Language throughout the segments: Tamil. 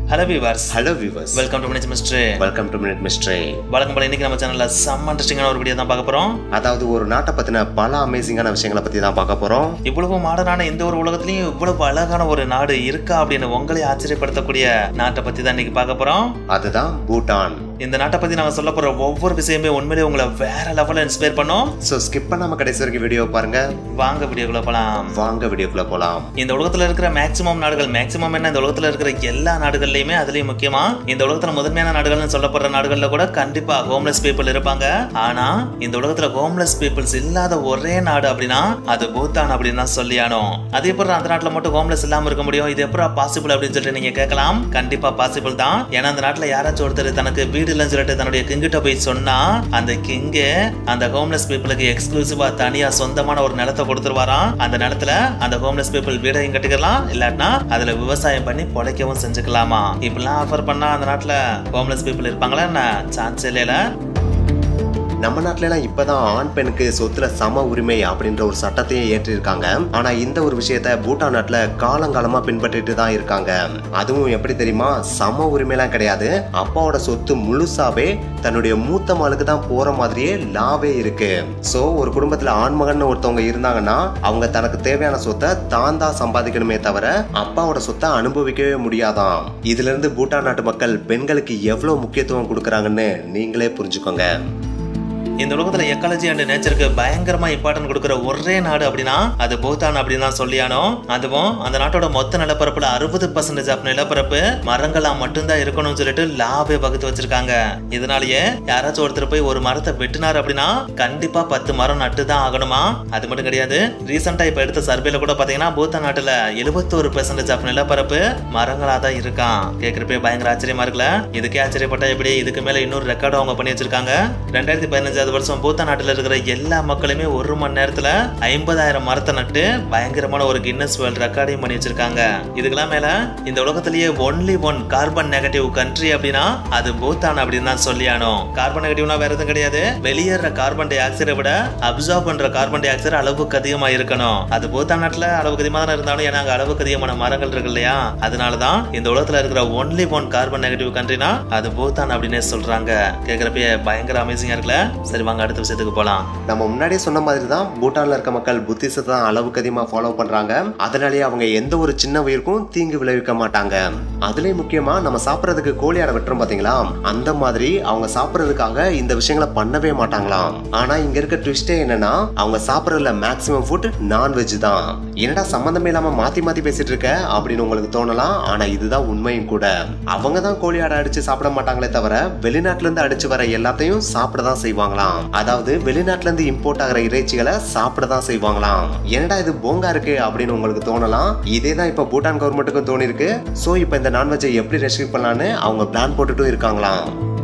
hello viewers hello viewers welcome to minutes mystery welcome to minute mystery வழக்கம் போல இன்னைக்கு நம்ம சேனல்ல செம்ம இன்ட்ரெஸ்டிங்கான ஒரு வீடியோ தான் பார்க்க போறோம் அதாவது ஒரு நாட்டை பத்தின பல அமேசிங்கான விஷயங்களை பத்தி தான் பார்க்க போறோம் இவ்வளவு மாடர்னான இந்த ஒரு உலகத்திலயும் இவ்வளவு அழகான ஒரு நாடு இருக்கா அப்படின்னு உங்களை ஆச்சரியப்படுத்தக்கூடிய நாட்டை பத்தி தான் இன்னைக்கு பார்க்க போறோம் அதுதான் பூட்டான் இந்த நாட்டை பத்தி நாங்க சொல்ல போற ஒவ்வொரு விஷயமே உண்மையிலேயே உங்களை வேற லெவல்ல இன்ஸ்பயர் பண்ணும் ஸோ ஸ்கிப் பண்ணாம கடைசி வரைக்கும் வீடியோ பாருங்க வாங்க வீடியோக்குள்ள போலாம் வாங்க வீடியோக்குள்ள போலாம் இந்த உலகத்துல இருக்கிற மேக்ஸிமம் நாடுகள் மேக்ஸிமம் என்ன இந்த உலகத்துல இருக்கிற எல்லா நாடுகள்லயுமே அதுலயும் முக்கியமா இந்த உலகத்துல முதன்மையான நாடுகள்னு சொல்லப்படுற நாடுகள்ல கூட கண்டிப்பா ஹோம்லெஸ் பீப்புள் இருப்பாங்க ஆனா இந்த உலகத்துல ஹோம்லெஸ் பீப்புள்ஸ் இல்லாத ஒரே நாடு அப்படின்னா அது பூட்டான் அப்படின்னு தான் சொல்லியானோம் அது எப்படி அந்த நாட்டுல மட்டும் ஹோம்லெஸ் இல்லாம இருக்க முடியும் இது எப்படா பாசிபிள் அப்படின்னு சொல்லிட்டு நீங்க கேட்கலாம் கண்டிப்பா பாசிபிள் தான் ஏன்னா அந்த நாட்டுல யாராச்சும் ஒருத்தர் தனக்கு வீடு இல்லைன்னு சொல்லிட்டு தன்னுடைய கிங்கிட்ட போய் சொன்னா அந்த கிங்கு அந்த ஹோம்லெஸ் பீப்புளுக்கு எக்ஸ்க்ளூசிவா தனியா சொந்தமான ஒரு நிலத்தை கொடுத்துருவாராம் அந்த நிலத்துல அந்த ஹோம்லெஸ் பீப்புள் வீடையும் கட்டிக்கலாம் இல்லாட்டினா அதுல விவசாயம் பண்ணி பொழைக்கவும் செஞ்சுக்கலாமா இப்படிலாம் ஆஃபர் பண்ணா அந்த நாட்டுல ஹோம்லெஸ் பீப்புள் இருப்பாங்களா என்ன சான்ஸ் இல்லையில நம்ம நாட்டுல எல்லாம் இப்பதான் ஆண் பெண்ணுக்கு சொத்துல சம உரிமை அப்படின்ற ஒரு சட்டத்தையே ஏற்றிருக்காங்க ஆனா இந்த ஒரு விஷயத்த பூட்டான் நாட்டுல காலங்காலமா பின்பற்றிட்டு தான் இருக்காங்க அதுவும் எப்படி தெரியுமா சம உரிமைலாம் கிடையாது அப்பாவோட சொத்து முழுசாவே தன்னுடைய மூத்த மகளுக்கு தான் போற மாதிரியே லாவே இருக்கு சோ ஒரு குடும்பத்துல ஆண்மகன் ஒருத்தவங்க இருந்தாங்கன்னா அவங்க தனக்கு தேவையான சொத்தை தான் தான் சம்பாதிக்கணுமே தவிர அப்பாவோட சொத்தை அனுபவிக்கவே முடியாதாம் இதுல இருந்து பூட்டான் நாட்டு மக்கள் பெண்களுக்கு எவ்வளவு முக்கியத்துவம் கொடுக்கறாங்கன்னு நீங்களே புரிஞ்சுக்கோங்க இந்த உலகத்துல எக்காலஜி அண்ட் நேச்சருக்கு பயங்கரமா இம்பார்ட்டன்ட் கொடுக்குற ஒரே நாடு அப்படின்னா அது பூட்டான் அப்படின்னு தான் சொல்லியானோ அதுவும் அந்த நாட்டோட மொத்த நிலப்பரப்புல அறுபது பர்சன்டேஜ் ஆஃப் நிலப்பரப்பு மரங்களா மட்டும்தான் இருக்கணும்னு சொல்லிட்டு லாவே வகுத்து வச்சிருக்காங்க இதனாலயே யாராச்சும் ஒருத்தர் போய் ஒரு மரத்தை வெட்டினார் அப்படின்னா கண்டிப்பா பத்து மரம் நட்டு தான் ஆகணுமா அது மட்டும் கிடையாது ரீசெண்டா இப்ப எடுத்த சர்வேல கூட பாத்தீங்கன்னா பூட்டான் நாட்டுல எழுபத்தோரு பெர்சன்டேஜ் ஆஃப் நிலப்பரப்பு மரங்களா தான் இருக்கான் கேக்குறப்பே பயங்கர ஆச்சரியமா இருக்குல்ல இதுக்கே ஆச்சரியப்பட்டா எப்படி இதுக்கு மேல இன்னொரு ரெக்கார்டு அவங்க பண்ணி வச்சிருக்காங்க ரெண்டாயிரத்தி பதினஞ்சாவது வருஷம் பூத்த நாட்டுல இருக்கிற எல்லா மக்களுமே ஒரு மணி நேரத்துல ஐம்பதாயிரம் மரத்தை நட்டு பயங்கரமான ஒரு கின்னஸ் வேர்ல்ட் ரெக்கார்டையும் பண்ணி வச்சிருக்காங்க இதுக்கெல்லாம் மேல இந்த உலகத்திலேயே only one carbon negative country அப்படின்னா அது பூத்தான் அப்படின்னு தான் சொல்லியானோ கார்பன் நெகட்டிவ்னா வேற எதுவும் கிடையாது வெளியேற கார்பன் டை ஆக்சைடை விட அப்சார்ப் பண்ற கார்பன் டை ஆக்சைடு அளவுக்கு அதிகமா இருக்கணும் அது பூத்தான் நாட்டுல அளவுக்கு அதிகமா தான் இருந்தாலும் ஏன்னா அங்க அளவுக்கு அதிகமான மரங்கள் இருக்கு இல்லையா அதனாலதான் இந்த உலகத்துல இருக்கிற ஒன்லி ஒன் கார்பன் நெகட்டிவ் கண்ட்ரினா அது பூத்தான் அப்படின்னே சொல்றாங்க கேக்குறப்ப பயங்கர அமேசிங்கா இருக்குல்ல சரி வாங்க அடுத்த விஷயத்துக்கு போலாம் நம்ம முன்னாடியே சொன்ன மாதிரி தான் பூட்டான்ல இருக்க மக்கள் புத்திசத்தை தான் அளவுக்கு அதிகமா ஃபாலோ பண்றாங்க அதனாலேயே அவங்க எந்த ஒரு சின்ன உயிருக்கும் தீங்கு விளைவிக்க மாட்டாங்க அதுலயும் முக்கியமா நம்ம சாப்பிடறதுக்கு கோழி ஆடை வெட்டுறோம் பாத்தீங்களா அந்த மாதிரி அவங்க சாப்பிடறதுக்காக இந்த விஷயங்களை பண்ணவே மாட்டாங்களாம் ஆனா இங்க இருக்க ட்விஸ்டே என்னன்னா அவங்க சாப்பிடறதுல மேக்ஸிமம் ஃபுட் நான்வெஜ் தான் என்னடா சம்பந்தமே இல்லாம மாத்தி மாத்தி பேசிட்டு இருக்க அப்படின்னு உங்களுக்கு தோணலாம் ஆனா இதுதான் உண்மையும் கூட அவங்க தான் கோழி ஆடை அடிச்சு சாப்பிட மாட்டாங்களே தவிர வெளிநாட்டுல இருந்து அடிச்சு வர எல்லாத்தையும் சாப்பிட தான் செய்வாங்களாம் அதாவது வெளிநாட்டுல இருந்து இம்போர்ட் ஆகிற இறைச்சிகளை சாப்பிட தான் செய்வாங்களாம் என்னடா இது போங்கா இருக்கு அப்படின்னு உங்களுக்கு தோணலாம் இதே தான் இப்ப பூட்டான் கவர்மெண்ட்டுக்கும் தோணி இருக்கு சோ இப்ப இந்த நான்வெஜ்ஜை எப்படி ரெஸ்ட்ரிக்ட் பண்ணலான்னு அவங்க பிளான் போட்டுட்டும் இருக்காங்களாம்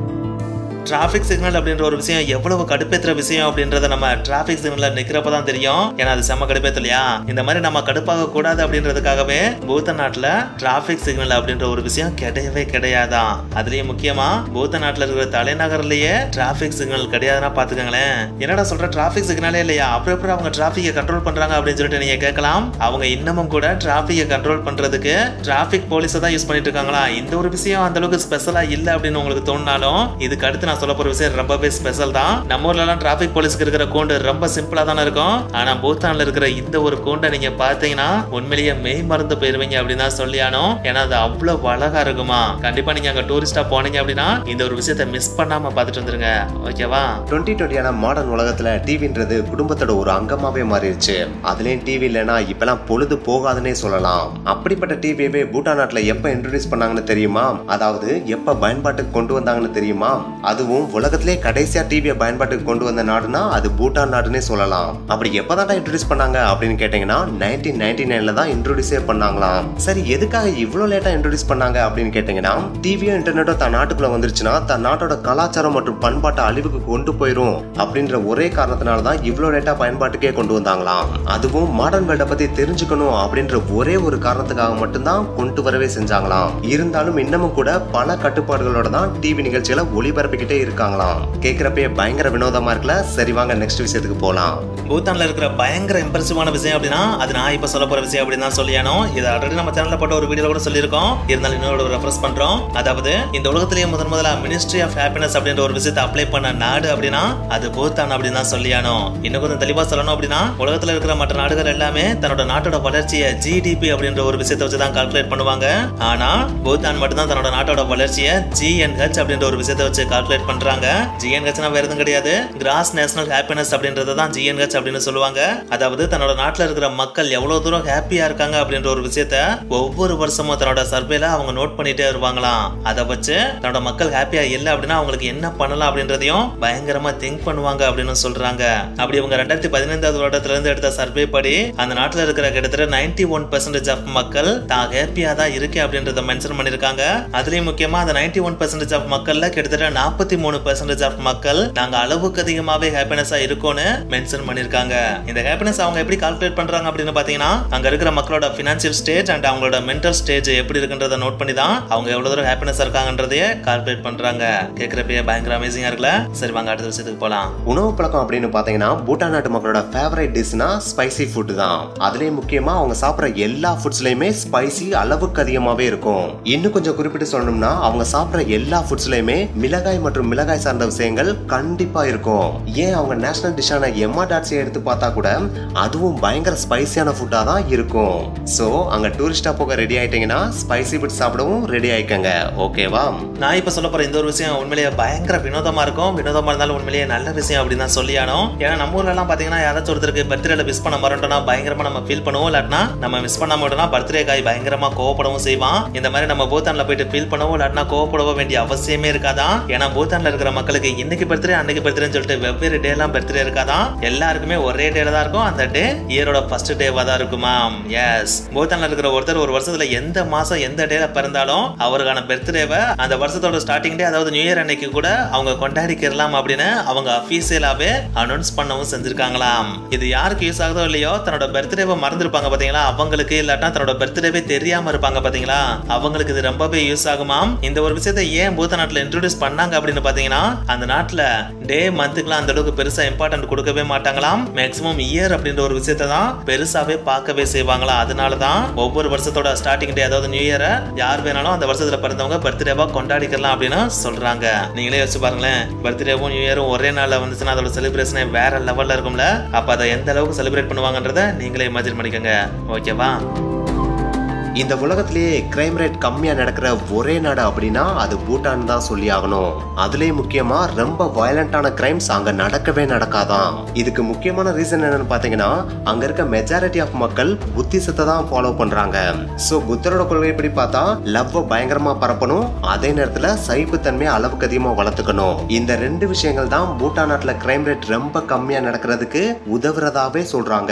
டிராஃபிக் சிக்னல் அப்படின்ற ஒரு விஷயம் எவ்வளவு கடுப்பேத்துற விஷயம் அப்படின்றத நம்ம டிராஃபிக் சிக்னல்ல நிக்கிறப்ப தான் தெரியும் ஏன்னா அது செம்ம கடுப்பேத்தலையா இந்த மாதிரி நம்ம கடுப்பாக கூடாது அப்படின்றதுக்காகவே பூத்த நாட்டுல டிராஃபிக் சிக்னல் அப்படின்ற ஒரு விஷயம் கிடையவே கிடையாதான் அதுலயும் முக்கியமா பூத்த நாட்டுல இருக்கிற தலைநகர்லயே டிராஃபிக் சிக்னல் கிடையாதுன்னா பாத்துக்கோங்களேன் என்னடா சொல்ற டிராஃபிக் சிக்னலே இல்லையா அப்புறம் எப்படி அவங்க டிராஃபிக்கை கண்ட்ரோல் பண்றாங்க அப்படின்னு சொல்லிட்டு நீங்க கேட்கலாம் அவங்க இன்னமும் கூட டிராஃபிக்கை கண்ட்ரோல் பண்றதுக்கு டிராஃபிக் போலீஸை தான் யூஸ் பண்ணிட்டு இருக்காங்களா இந்த ஒரு விஷயம் அந்த அளவுக்கு ஸ்பெஷலா இல்ல அப்படின்னு உங்களுக்கு தோணினாலும் இதுக்கு அடுத்து நான் சொல்ல போற விஷயம் ரொம்பவே ஸ்பெஷல் தான் நம்ம ஊர்ல எல்லாம் டிராபிக் போலீஸ்க்கு இருக்கிற கூண்டு ரொம்ப சிம்பிளா தானே இருக்கும் ஆனா பூத்தான்ல இருக்கிற இந்த ஒரு கூண்டை நீங்க பாத்தீங்கன்னா உண்மையிலேயே மெய் மறந்து போயிருவீங்க அப்படின்னு தான் சொல்லியானோ ஏன்னா அது அவ்வளவு அழகா இருக்குமா கண்டிப்பா நீங்க அங்க டூரிஸ்டா போனீங்க அப்படின்னா இந்த ஒரு விஷயத்த மிஸ் பண்ணாம பாத்துட்டு வந்துருங்க ஓகேவா டுவெண்ட்டி டுவெண்ட்டியான மாடர்ன் உலகத்துல டிவின்றது குடும்பத்தோட ஒரு அங்கமாவே மாறிடுச்சு அதுலயும் டிவி இல்லைன்னா இப்பெல்லாம் பொழுது போகாதுன்னே சொல்லலாம் அப்படிப்பட்ட டிவியவே பூட்டான் நாட்டுல எப்ப இன்ட்ரோடியூஸ் பண்ணாங்கன்னு தெரியுமா அதாவது எப்ப பயன்பாட்டுக்கு கொண்டு வந்தாங்கன்னு தெரியுமா அதுவும் உலகத்திலே கடைசியா டிவியை பயன்பாட்டுக்கு கொண்டு வந்த நாடுனா அது பூட்டான் நாடுன்னே சொல்லலாம் அப்படி எப்பதான் இன்ட்ரோடியூஸ் பண்ணாங்க அப்படின்னு கேட்டீங்கன்னா நைன்டீன் நைன்டி நைன்ல தான் இன்ட்ரோடியூஸே பண்ணாங்களாம் சரி எதுக்காக இவ்வளவு லேட்டா இன்ட்ரோடியூஸ் பண்ணாங்க அப்படின்னு கேட்டீங்கன்னா டிவியும் இன்டர்நெட்டும் தன் நாட்டுக்குள்ள வந்துருச்சுன்னா தன் நாட்டோட கலாச்சாரம் மற்றும் பண்பாட்டை அழிவுக்கு கொண்டு போயிரும் அப்படின்ற ஒரே காரணத்தினால தான் இவ்வளவு லேட்டா பயன்பாட்டுக்கே கொண்டு வந்தாங்களாம் அதுவும் மாடர்ன் வேர்ல்ட பத்தி தெரிஞ்சுக்கணும் அப்படின்ற ஒரே ஒரு காரணத்துக்காக மட்டும்தான் கொண்டு வரவே செஞ்சாங்களாம் இருந்தாலும் இன்னமும் கூட பல கட்டுப்பாடுகளோட தான் டிவி நிகழ்ச்சிகளை ஒளிபரப்பிக்கிட்டே அதிகமாவே இருக்காங்களாம் கேக்குறப்பயே பயங்கர வினோதமா இருக்குல்ல சரி வாங்க நெக்ஸ்ட் விஷயத்துக்கு போலாம் பூட்டான்ல இருக்கிற பயங்கர இம்ப்ரெசிவான விஷயம் அப்படின்னா அது நான் இப்ப சொல்ல போற விஷயம் அப்படின்னு தான் சொல்லியானோ இது ஆல்ரெடி நம்ம சேனல்ல போட்ட ஒரு வீடியோல கூட சொல்லியிருக்கோம் இருந்தாலும் இன்னொரு ரெஃபரன்ஸ் பண்றோம் அதாவது இந்த உலகத்திலேயே முதன் முதலா மினிஸ்ட்ரி ஆஃப் ஹாப்பினஸ் அப்படின்ற ஒரு விஷயத்தை அப்ளை பண்ண நாடு அப்படின்னா அது பூட்டான் அப்படின்னு தான் சொல்லியானோ இன்னும் கொஞ்சம் தெளிவா சொல்லணும் அப்படின்னா உலகத்துல இருக்கிற மற்ற நாடுகள் எல்லாமே தன்னோட நாட்டோட வளர்ச்சியை ஜிடிபி அப்படின்ற ஒரு விஷயத்தை வச்சு தான் கால்குலேட் பண்ணுவாங்க ஆனா பூட்டான் மட்டும்தான் தன்னோட நாட்டோட வளர்ச்சியை ஜிஎன்ஹெச் அப்படின்ற ஒரு விஷயத்தை வச்சு கால்குலேட் பண்றாங்க ஜிஎன்ஹெச்னா வேற எதுவும் கிடையாது கிராஸ் நேஷனல் ஹாப்பினஸ் அப்படின்றத தான் ஜிஎன்ஹெச் அப்படின்னு சொல்லுவாங்க அதாவது தன்னோட நாட்டுல இருக்கிற மக்கள் எவ்வளவு தூரம் ஹாப்பியா இருக்காங்க அப்படின்ற ஒரு விஷயத்த ஒவ்வொரு வருஷமும் தன்னோட சர்வேல அவங்க நோட் பண்ணிட்டே வருவாங்களாம் அதை வச்சு தன்னோட மக்கள் ஹாப்பியா இல்லை அப்படின்னா அவங்களுக்கு என்ன பண்ணலாம் அப்படின்றதையும் பயங்கரமா திங்க் பண்ணுவாங்க அப்படின்னு சொல்றாங்க அப்படி அவங்க ரெண்டாயிரத்தி பதினைந்தாவது வருடத்துல இருந்து எடுத்த சர்வே படி அந்த நாட்டுல இருக்கிற கிட்டத்தட்ட நைன்டி ஒன் பர்சன்டேஜ் ஆஃப் மக்கள் தான் ஹாப்பியா தான் இருக்கேன் அப்படின்றத மென்ஷன் பண்ணிருக்காங்க அதுலயும் முக்கியமா அந்த நைன்டி ஒன் பர்சன்டேஜ் ஆஃப் மக்கள்ல கிட்டத்தட்ட நாற்பத்தி மூணு பர்சன்டேஜ் ஆஃப் மக்கள் நாங்க அளவுக்கு அதிகமாவே ஹாப்பினஸா இருக்கோம்னு மென்ஷன் பண்ணிருக்காங்க இந்த ஹாப்பினஸ் அவங்க எப்படி கால்குலேட் பண்றாங்க அப்படின்னு பாத்தீங்கன்னா அங்க இருக்கிற மக்களோட பினான்சியல் ஸ்டேஜ் அண்ட் அவங்களோட மென்டல் ஸ்டேஜ் எப்படி இருக்குன்றத நோட் பண்ணி தான் அவங்க எவ்வளவு தூரம் ஹாப்பினஸ் இருக்காங்கன்றதையே கால்குலேட் பண்றாங்க கேக்குறப்பயே பயங்கர அமேசிங்கா இருக்குல்ல சரி வாங்க அடுத்த விஷயத்துக்கு போலாம் உணவு பழக்கம் அப்படின்னு பாத்தீங்கன்னா பூட்டான் நாட்டு மக்களோட ஃபேவரட் டிஷ்னா ஸ்பைசி ஃபுட் தான் அதுலயும் முக்கியமா அவங்க சாப்பிடுற எல்லா ஃபுட்ஸ்லயுமே ஸ்பைசி அளவுக்கு அதிகமாவே இருக்கும் இன்னும் கொஞ்சம் குறிப்பிட்டு சொல்லணும்னா அவங்க சாப்பிடுற எல்லா ஃபுட்ஸ்லயுமே மிளகாய் மற்றும் மிளகாய் சார்ந்த விஷயங்கள் கண்டிப்பா இருக்கும் ஏன் அவங்க நேஷனல் டிஷ்ஷான எம்மா டாட்ஸை எடுத்து பார்த்தா கூட அதுவும் பயங்கர ஸ்பைசியான ஃபுட்டா தான் இருக்கும் சோ அங்க டூரிஸ்டா போக ரெடி ஆயிட்டீங்கன்னா ஸ்பைசி ஃபுட் சாப்பிடவும் ரெடி ஆயிக்கங்க ஓகேவா நான் இப்ப சொல்ல போற இந்த ஒரு விஷயம் உண்மையிலேயே பயங்கர வினோதமா இருக்கும் வினோதமா இருந்தாலும் உண்மையிலேயே நல்ல விஷயம் அப்படின்னு தான் சொல்லியானோ ஏன்னா நம்ம ஊர்ல எல்லாம் பாத்தீங்கன்னா யாராச்சும் ஒருத்தருக்கு பர்த்டேல மிஸ் பண்ண மறந்துட்டோம்னா பயங்கரமா நம்ம ஃபீல் பண்ணுவோம் இல்லாட்டினா நம்ம மிஸ் பண்ண மாட்டோம்னா பர்த்டே காய் பயங்கரமா கோவப்படவும் செய்வான் இந்த மாதிரி நம்ம பூத்தான்ல போயிட்டு ஃபீல் பண்ணவோ இல்லாட்டினா கோவப்படவோ வேண்டிய அவசியமே இருக்காதான் ஏன்னா பூத்தான்ல இருக்கிற மக்களுக்கு இன்னைக்கு பர்த்டே அன்னைக்கு பர்த்டேன்னு சொல்லிட்டு வெவ்வேறு டே எல்லாம் பர்த்டே இருக்காதான் எல்லாருக்குமே ஒரே டேல தான் இருக்கும் அந்த டே இயரோட ஃபர்ஸ்ட் டேவா தான் இருக்குமா எஸ் பூத்தான்ல இருக்கிற ஒருத்தர் ஒரு வருஷத்துல எந்த மாசம் எந்த டேல பிறந்தாலும் அவருக்கான பர்த்டேவை அந்த வருஷத்தோட ஸ்டார்டிங் டே அதாவது நியூ இயர் அன்னைக்கு கூட அவங்க கொண்டாடிக்கிறலாம் அப்படின்னு அவங்க அபிஷியலாவே அனௌன்ஸ் பண்ணவும் செஞ்சிருக்காங்களாம் இது யாருக்கு யூஸ் ஆகுதோ இல்லையோ தன்னோட பர்த்டேவை மறந்துருப்பாங்க பாத்தீங்களா அவங்களுக்கு இல்லாட்டா தன்னோட பர்த்டேவே தெரியாம இருப்பாங்க பாத்தீங்களா அவங்களுக்கு இது ரொம்பவே யூஸ் ஆகுமாம் இந்த ஒரு விஷயத்தை ஏன் பூத்த நாட்டுல இன்ட்ரோடியூஸ் பண்ணாங்க அப்படின்னு பாத்தீங்கன்னா அந்த நாட்டுல டே மந்த்துக்குலாம் அந்த அளவுக்கு பெருசா இம்பார்ட்டன்ட் கொடுக்கவே மாட்டாங்களாம் மேக்ஸிமம் இயர் அப்படின்ற ஒரு விஷயத்தை தான் பெருசாவே பார்க்கவே செய்வாங்களா அதனால தான் ஒவ்வொரு வருஷத்தோட ஸ்டார்டிங் டே அதாவது நியூ இயரை யார் வேணாலும் அந்த வருஷத்துல பிறந்தவங்க பர்த்டேவா கொண்டாடிக்கலாம் அப்படின்னு சொல்றாங்க நீங்களே யோசிச்சு பாருங்களேன் பர்த்டேவும் நியூ இயரும் ஒரே நாள்ல வந்துச்சுன்னா அதோட செலிப்ரேஷனே வேற லெவல்ல இருக்கும்ல அப்ப அதை எந்த அளவுக்கு செலிப்ரேட் பண்ணுவாங்கன்றத நீங்களே இமேஜின் பண்ணிக்கோங்க ஓகேவா இந்த உலகத்திலேயே கிரைம் ரேட் கம்மியா நடக்கிற ஒரே நாடு அப்படின்னா அது பூட்டான் தான் சொல்லி ஆகணும் அதுலயும் முக்கியமா ரொம்ப வயலண்டான கிரைம்ஸ் அங்க நடக்கவே நடக்காதான் இதுக்கு முக்கியமான ரீசன் என்னன்னு பாத்தீங்கன்னா அங்க இருக்க மெஜாரிட்டி ஆஃப் மக்கள் புத்திசத்தை தான் ஃபாலோ பண்றாங்க சோ புத்தரோட கொள்கைப்படி பார்த்தா லவ் பயங்கரமா பரப்பணும் அதே நேரத்துல சகிப்புத்தன்மையை அளவுக்கு அதிகமா வளர்த்துக்கணும் இந்த ரெண்டு விஷயங்கள் தான் பூட்டான் நாட்டுல கிரைம் ரேட் ரொம்ப கம்மியா நடக்கிறதுக்கு உதவுறதாவே சொல்றாங்க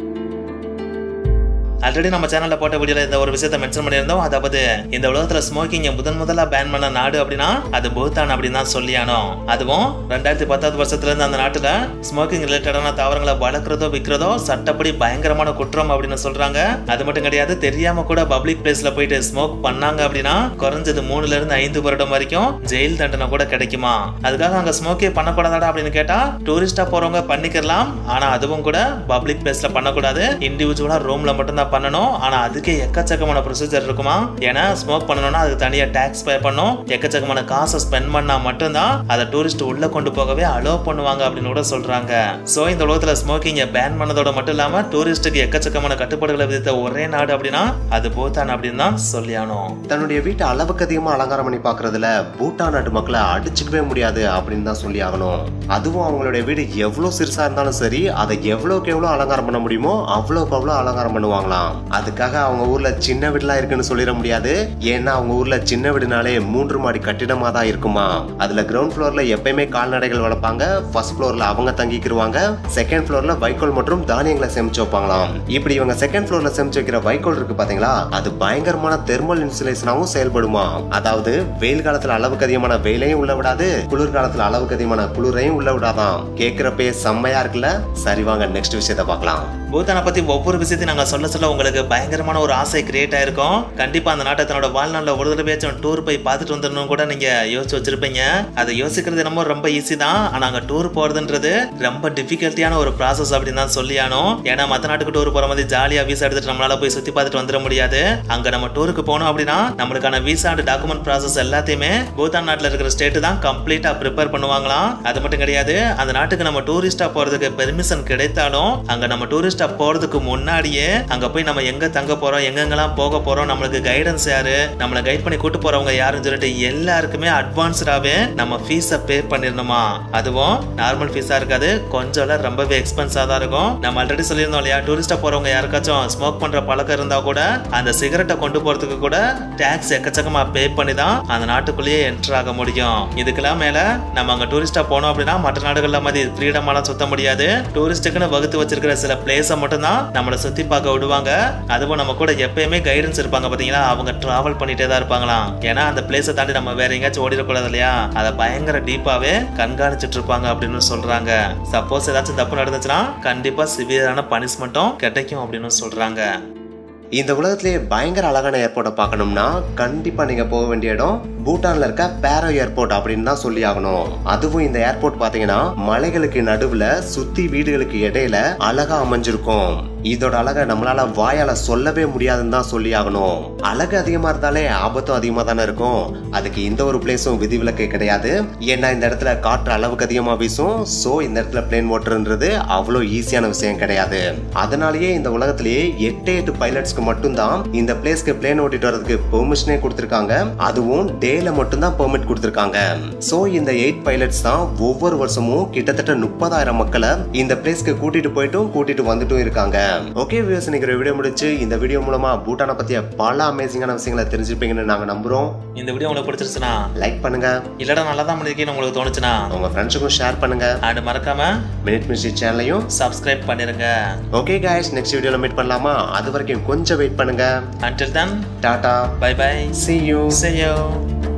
ஆல்ரெடி நம்ம சேனல்ல போட்ட வீடியோல இந்த ஒரு விஷயத்தை மென்ஷன் பண்ணியிருந்தோம் அதாவது இந்த உலகத்துல ஸ்மோக்கிங் முதன் முதலா பேன் பண்ண நாடு அப்படின்னா அது பூட்டான் அப்படின்னு தான் சொல்லியானோ அதுவும் ரெண்டாயிரத்தி பத்தாவது வருஷத்துல இருந்து அந்த நாட்டுல ஸ்மோக்கிங் ரிலேட்டடான தாவரங்களை வளர்க்குறதோ விற்கிறதோ சட்டப்படி பயங்கரமான குற்றம் அப்படின்னு சொல்றாங்க அது மட்டும் கிடையாது தெரியாம கூட பப்ளிக் பிளேஸ்ல போயிட்டு ஸ்மோக் பண்ணாங்க அப்படின்னா குறைஞ்சது மூணுல இருந்து ஐந்து வருடம் வரைக்கும் ஜெயில் தண்டனை கூட கிடைக்குமா அதுக்காக அங்க ஸ்மோக்கே பண்ணக்கூடாதா அப்படின்னு கேட்டா டூரிஸ்டா போறவங்க பண்ணிக்கலாம் ஆனா அதுவும் கூட பப்ளிக் பிளேஸ்ல பண்ணக்கூடாது இண்டிவிஜுவலா ரூம்ல மட்டும் தான் பண்ணணும் ஆனா அதுக்கே எக்கச்சக்கமான ப்ரொசீஜர் இருக்குமா ஏன்னா ஸ்மோக் பண்ணணும்னா அதுக்கு தனியா டாக்ஸ் பே பண்ணும் எக்கச்சக்கமான காசை ஸ்பெண்ட் பண்ணா மட்டும்தான் அதை டூரிஸ்ட் உள்ள கொண்டு போகவே அலோ பண்ணுவாங்க அப்படின்னு கூட சொல்றாங்க சோ இந்த உலகத்துல ஸ்மோக்கிங்கை பேன் பண்ணதோட மட்டும் இல்லாம டூரிஸ்டுக்கு எக்கச்சக்கமான கட்டுப்பாடுகளை விதித்த ஒரே நாடு அப்படின்னா அது பூட்டான் அப்படின்னு தான் சொல்லியானோம் தன்னுடைய வீட்டை அளவுக்கு அதிகமா அலங்காரம் பண்ணி பாக்குறதுல பூட்டான் நாட்டு மக்களை அடிச்சுக்கவே முடியாது அப்படின்னு தான் சொல்லி ஆகணும் அதுவும் அவங்களுடைய வீடு எவ்வளவு சிறுசா இருந்தாலும் சரி அதை எவ்வளவுக்கு எவ்வளவு அலங்காரம் பண்ண முடியுமோ அவ்வளவுக்கு அவ்வளவு அலங்காரம் பண்ணுவாங்களாம் அதுக்காக அவங்க ஊர்ல சின்ன வீடுலாம் இருக்குன்னு சொல்லிட முடியாது ஏன்னா அவங்க ஊர்ல சின்ன வீடுனாலே மூன்று மாடி கட்டிடமா தான் இருக்குமா அதுல கிரவுண்ட் ஃப்ளோர்ல எப்பயுமே கால்நடைகள் வளர்ப்பாங்க ஃபர்ஸ்ட் ஃப்ளோர்ல அவங்க தங்கிக்கிருவாங்க செகண்ட் ஃப்ளோர்ல வைக்கோல் மற்றும் தானியங்களை சேமிச்சு வைப்பாங்களாம் இப்படி இவங்க செகண்ட் ஃப்ளோர்ல சேமிச்சு வைக்கிற வைக்கோல் இருக்கு பாத்தீங்களா அது பயங்கரமான தெர்மல் இன்சுலேஷனாவும் செயல்படுமா அதாவது வெயில் காலத்துல அளவுக்கு அதிகமான வெயிலையும் உள்ள விடாது குளிர் காலத்துல அளவுக்கு அதிகமான குளிரையும் உள்ள விடாதான் கேக்குறப்பே செம்மையா இருக்குல்ல சரி வாங்க நெக்ஸ்ட் விஷயத்த பார்க்கலாம் பூத்தானை பத்தி ஒவ்வொரு விஷயத்தையும் நாங்க சொல்ல சொல்ல போறதுல உங்களுக்கு பயங்கரமான ஒரு ஆசை கிரியேட் ஆயிருக்கும் கண்டிப்பா அந்த நாட்டை தன்னோட வாழ்நாள்ல ஒரு தடவையாச்சும் டூர் போய் பார்த்துட்டு வந்துடணும் கூட நீங்க யோசிச்சு வச்சிருப்பீங்க அதை யோசிக்கிறது என்னமோ ரொம்ப ஈஸி தான் ஆனா அங்க டூர் போறதுன்றது ரொம்ப டிஃபிகல்ட்டியான ஒரு ப்ராசஸ் அப்படின்னு தான் சொல்லியானோம் ஏன்னா மத்த நாட்டுக்கு டூர் போற மாதிரி ஜாலியா வீசா எடுத்துட்டு நம்மளால போய் சுத்தி பார்த்துட்டு வந்துட முடியாது அங்க நம்ம டூருக்கு போனோம் அப்படின்னா நம்மளுக்கான விசா அண்ட் டாக்குமெண்ட் ப்ராசஸ் எல்லாத்தையுமே பூட்டான் நாட்டுல இருக்கிற ஸ்டேட் தான் கம்ப்ளீட்டா ப்ரிப்பேர் பண்ணுவாங்களாம் அது மட்டும் கிடையாது அந்த நாட்டுக்கு நம்ம டூரிஸ்டா போறதுக்கு பெர்மிஷன் கிடைத்தாலும் அங்க நம்ம டூரிஸ்டா போறதுக்கு முன்னாடியே அங்க போய் நம்ம எங்க தங்க போறோம் எங்கெங்கெல்லாம் போக போறோம் நம்மளுக்கு கைடன்ஸ் யாரு நம்மளை கைட் பண்ணி கூட்டு போறவங்க யாருன்னு சொல்லிட்டு எல்லாருக்குமே அட்வான்ஸ்டாவே நம்ம ஃபீஸை பே பண்ணிடணுமா அதுவும் நார்மல் ஃபீஸா இருக்காது கொஞ்சம் இல்ல ரொம்பவே எக்ஸ்பென்ஸா தான் இருக்கும் நம்ம ஆல்ரெடி சொல்லியிருந்தோம் இல்லையா டூரிஸ்டா போறவங்க யாருக்காச்சும் ஸ்மோக் பண்ற பழக்கம் இருந்தா கூட அந்த சிகரெட்டை கொண்டு போறதுக்கு கூட டாக்ஸ் எக்கச்சக்கமா பே பண்ணி தான் அந்த நாட்டுக்குள்ளேயே என்டர் ஆக முடியும் இதுக்கெல்லாம் மேல நம்ம அங்க டூரிஸ்டா போனோம் அப்படின்னா மற்ற நாடுகள்ல மாதிரி ஃப்ரீடமாலாம் சுத்த முடியாது டூரிஸ்ட்டுக்குன்னு வகுத்து வச்சிருக்கிற சில பிளேஸை மட்டும் தான் நம்மளை சுத்தி பார்க்க விடுவாங்க அதுவும் நம்ம கூட எப்பயுமே கைடன்ஸ் இருப்பாங்க பாத்தீங்களா அவங்க டிராவல் பண்ணிட்டே தான் இருப்பாங்களாம் ஏன்னா அந்த பிளேஸை தாண்டி நம்ம வேற எங்கேயாச்சும் ஓடிடக்கூடாது இல்லையா அதை பயங்கர டீப்பாவே கண்காணிச்சிட்டு இருப்பாங்க அப்படின்னு சொல்றாங்க சப்போஸ் ஏதாச்சும் தப்பு நடந்துச்சுன்னா கண்டிப்பா சிவியரான பனிஷ்மெண்ட்டும் கிடைக்கும் அப்படின்னு சொல்றாங்க இந்த உலகத்திலேயே பயங்கர அழகான ஏர்போர்ட்டை பார்க்கணும்னா கண்டிப்பா நீங்க போக வேண்டிய இடம் பூட்டான்ல இருக்க பேரோ ஏர்போர்ட் அப்படின்னு தான் சொல்லி ஆகணும் அதுவும் இந்த ஏர்போர்ட் பாத்தீங்கன்னா மலைகளுக்கு நடுவுல சுத்தி வீடுகளுக்கு இடையில அழகா அமைஞ்சிருக்கும் இதோட அழகை நம்மளால வாயால சொல்லவே முடியாதுன்னு தான் சொல்லி ஆகணும் அழகு அதிகமா இருந்தாலே ஆபத்தும் அதிகமா தானே இருக்கும் அதுக்கு இந்த ஒரு பிளேஸும் விதிவிலக்கு கிடையாது ஏன்னா இந்த இடத்துல காற்று அளவுக்கு அதிகமா வீசும் சோ இந்த இடத்துல பிளேன் ஓட்டுறது அவ்வளோ ஈஸியான விஷயம் கிடையாது அதனாலேயே இந்த உலகத்திலேயே எட்டு எட்டு பைலட்ஸ்க்கு மட்டும்தான் இந்த பிளேஸ்க்கு பிளேன் ஓட்டிட்டு வரதுக்கு பெர்மிஷனே கொடுத்திருக்காங்க அதுவும் டேல மட்டும்தான் பெர்மிட் கொடுத்திருக்காங்க சோ இந்த எயிட் பைலட்ஸ் தான் ஒவ்வொரு வருஷமும் கிட்டத்தட்ட முப்பதாயிரம் மக்களை இந்த பிளேஸ்க்கு கூட்டிட்டு போயிட்டும் கூட்டிட்டு வந்துட்டும் இருக்காங்க ஓகே வியூஸ் இன்னைக்கு வீடியோ முடிச்சு இந்த வீடியோ மூலமா பூட்டானை பத்திய பல அமேசிங்கான விஷயங்களை தெரிஞ்சுப்பீங்கன்னு நாங்க நம்புறோம் இந்த வீடியோ உங்களுக்கு பிடிச்சிருச்சுன்னா லைக் பண்ணுங்க இல்லடா நல்லா தான் பண்ணிருக்கேன்னு உங்களுக்கு தோணுச்சுன்னா உங்க ஃப்ரெண்ட்ஸுக்கும் ஷேர் பண்ணுங்க அண்ட் மறக்காம மினிட் மியூசிக் சேனலையும் சப்ஸ்கிரைப் பண்ணிருங்க ஓகே காய்ஸ் நெக்ஸ்ட் வீடியோல மீட் பண்ணலாமா அது வரைக்கும் கொஞ்சம் வெயிட் பண்ணுங்க until then Tata bye bye see you see you